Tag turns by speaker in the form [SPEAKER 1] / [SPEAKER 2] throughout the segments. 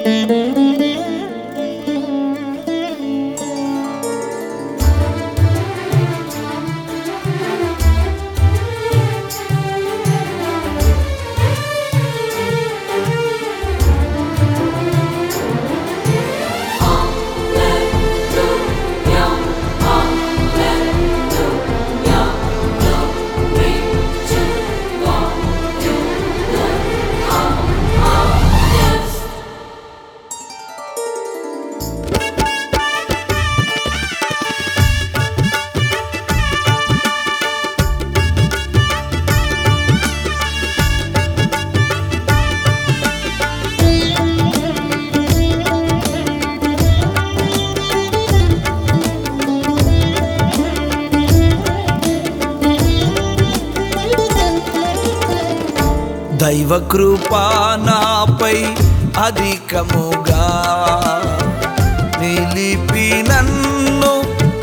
[SPEAKER 1] దైవ కృపా నాపై అధికముగా నిలిపి నన్ను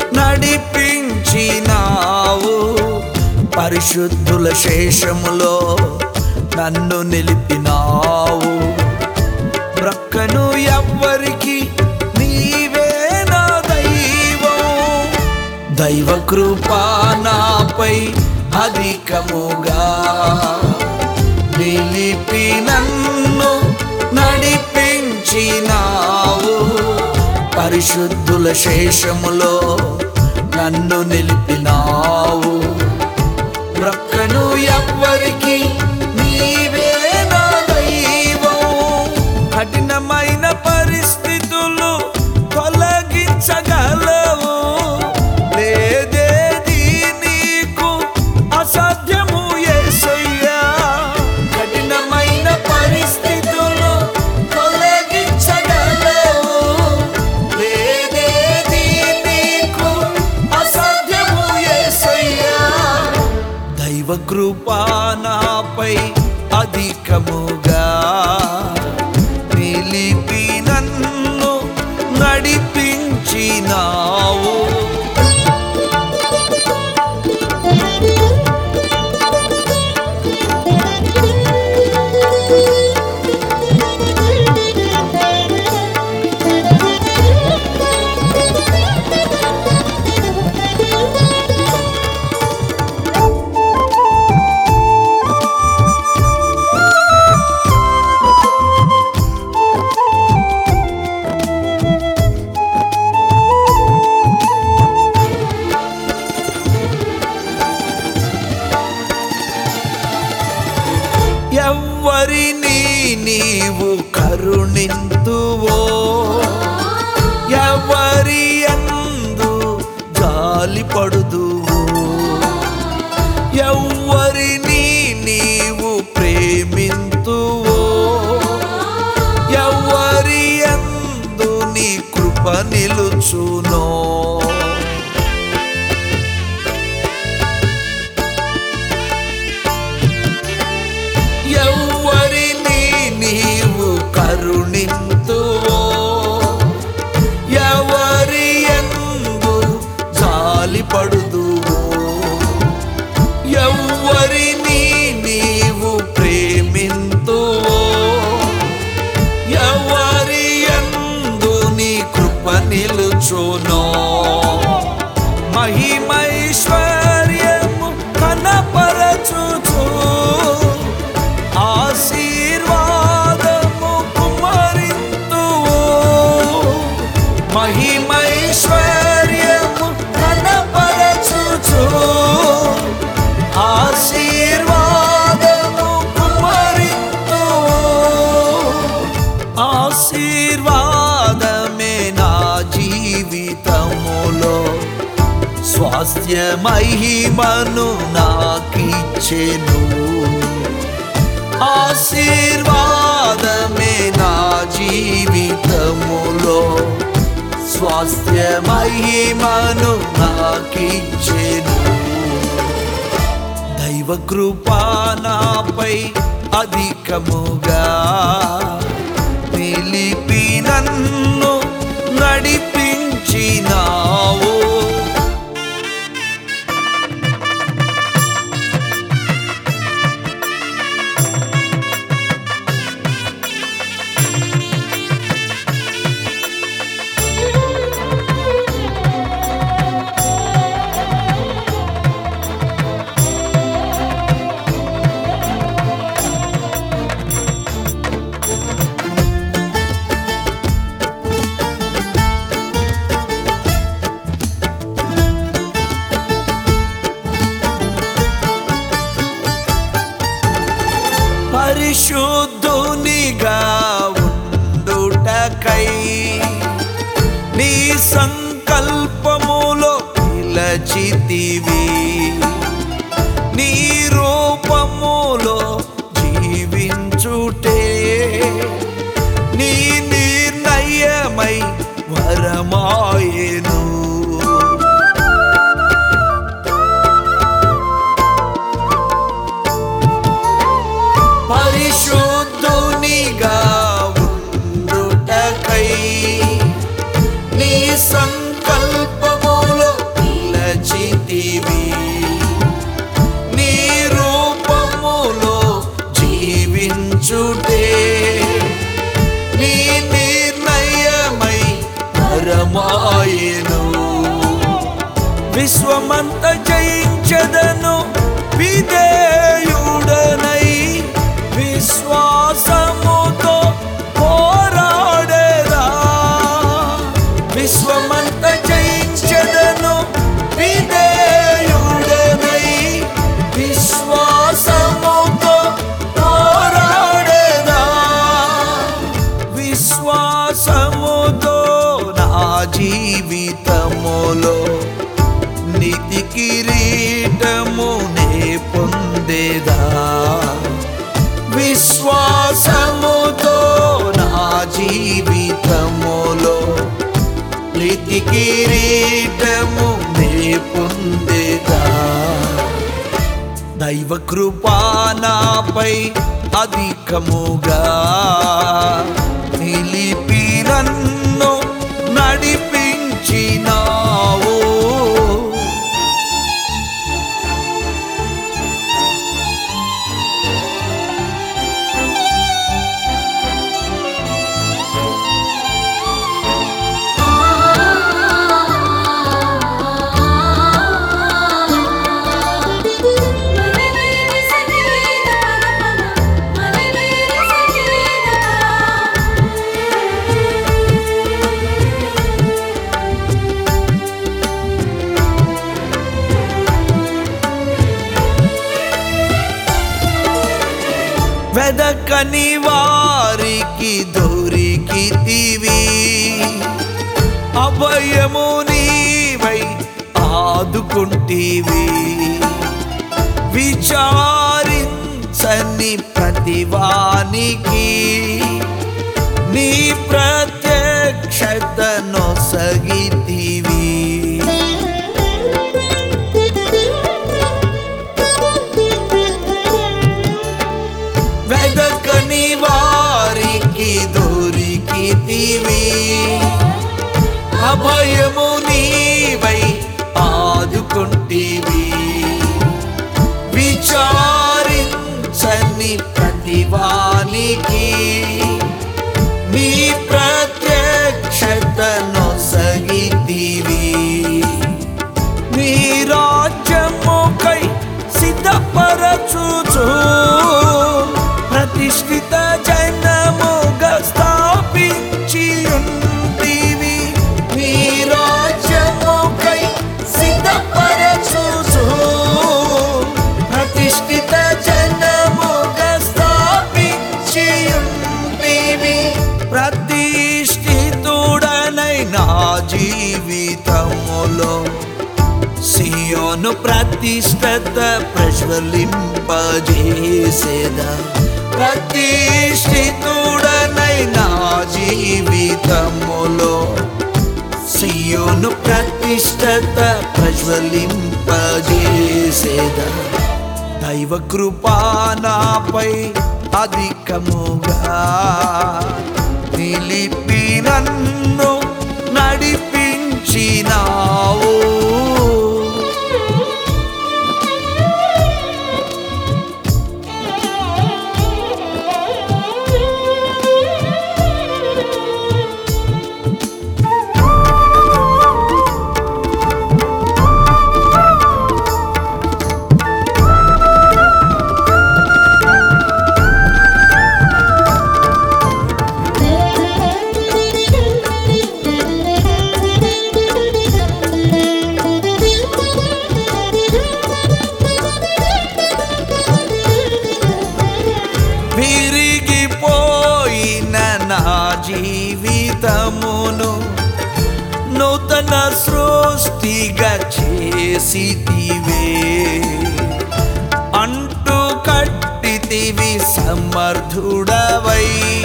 [SPEAKER 1] నడిపించినావు పరిశుద్ధుల శేషములో నన్ను నిలిపినావు ప్రక్కను ఎవ్వరికి నీవే నా దైవం దైవ కృపా నాపై అధికముగా నిలిపి నన్ను నడిపించినావు పరిశుద్ధుల శేషములో నన్ను నిలిపినావు ప్రక్కను ఎవ్వరికి నీవే నా దైవం కఠినమైన పరిస్థితులు తొలగించగలవు లేదేది నీకు అసాధ్యము యేసయ్యా కఠినమైన పరిస్థితులు తొలగించగలవు లేదేది నీకు అసాధ్యము యేసయ్యా దైవ కృపా నాపై అధికముగా నిలిపి నన్ను నడిపించినావు ఎవ్వరిని నీవు కరుణింతువో ఎవరి అందు జాలి పడుదువో ఎవ్వరిని నీవు ప్రేమింతువో ఎవరి అందు నీ కృప నిలుచునో ఎవ్వరిని నీవు కరుణింతువో ఎవరి ఎందు జాలి పడుదువో ఎవ్వరిని నీవు ప్రేమింతువో ఎవరి ఎందు నీ కృప నిలుచునో మహిమైశ్వర్యము కనపరచుచు ఆశీర్వాదము కుమరింతువు మహిమైశ్వర్యము కనపరచుచు ఆశీర్వాదము కుమరింతువు ఆశీర్వాదమే నా జీవితములో స్వాస్థ్య మహిమను నాకిచ్చెను ఆశీర్వాదమే నా జీవితములో స్వాస్థ్య మహిమను నాకిచ్చెను దైవ కృపా నాపై అధికముగా నిలిపి నన్ను నడిపించినావు పిలచితివి నీ రూపములో జీవించుటే నీ నిర్ణయమై వరమాయను పరిశుద్ధునిగా ఉండుటకై నీ సంకల్పములో పిలచితివి నీ రూపములో జీవించుటే నీ నిర్ణయమై పరమాయను విశ్వమంత జయించదను విధేయుడనై విశ్వాసముతో పోరాడేదా విశ్వమంత జయించదను విధేయుడనై విశ్వాసముతో పోరాడేదా విశ్వాసముతో నా జీవితములో నీతి కిరీటము నే పొందేదా విశ్వాసముతో నా జీవితములో నీతి కిరీటము నే పొందేదా దైవ కృపానాపై అధికముగా నిలిపి నన్ను నడిపించినావు
[SPEAKER 2] మలలేని సంగీత పరమమ మలలేని సంగీత
[SPEAKER 1] వెదకని వారికి దొరికితివి అభయము నీవై ఆదుకుంటివి విచారించని ప్రతివానికి నీ ప్రత్యక్షతను సగితివి వెదకని వారికి దొరికితివి అభయము నీవై ఆదుకుంటివి విచారించని ప్రతివానికి నీ ప్రత్యక్షతను సగితివి నీ రాజ్యముకై సిద్ధపరచుచు ప్రతిష్ఠిత జనముగా స్థాపించి ఉంటివి నీ రాజ్యముకై సిద్ధపరచుచు ప్రతిష్ఠిత జనముగా స్థాపించి ఉంటివి ప్రతిష్ఠితుడనై నా జీవితములో సియోను ప్రతిష్టత ప్రజ్వలింపజేసేదా ప్రతిష్ఠితుడనై నా జీవితములో సియోను ప్రతిష్టత ప్రజ్వలింపజేసేదా దైవ కృపానాపై అధికముగా నిలిపి నన్ను నడిపించినావు విరిగిపోయిన నా జీవితమును నూతన నూతన సృష్టిగా చేసితివే అంటూ కట్టితివి సమర్థుడవై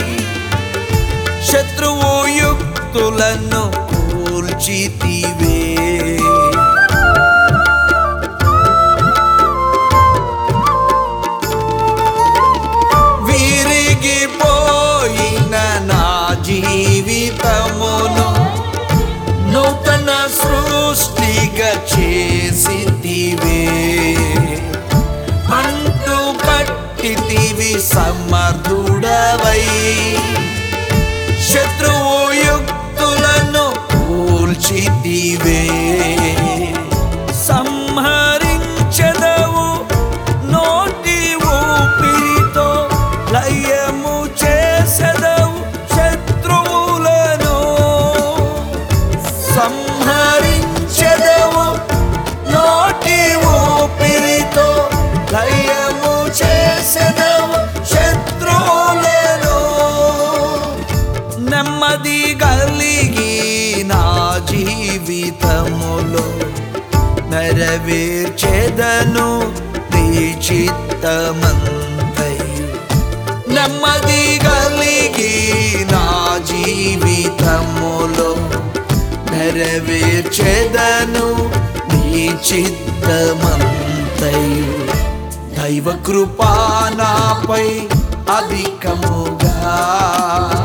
[SPEAKER 1] శత్రువు యుక్తులను కూల్చితివే విరిగిపోయిన నా జీవితమును నూతన సృష్టిగా చేసితివే అంటూ కట్టితివి సమర్థుడవై శత్రువు యుక్తులను కూల్చితివే సంహరించదవు నోటి ఊపిరితో లయము చేసెదవు శత్రువులను సంహరించెదవు నోటి ఊపిరితో లయము చేసెదవు శత్రువులను నెమ్మది కలిగి నా జీవితములో నెరవేర్చెదను నీ చిత్తమంతయు నెమ్మది కలిగి నా జీవితములో నెరవేర్చెదను నీ చిత్తమంతయు దైవ కృపా నాపై అధికముగా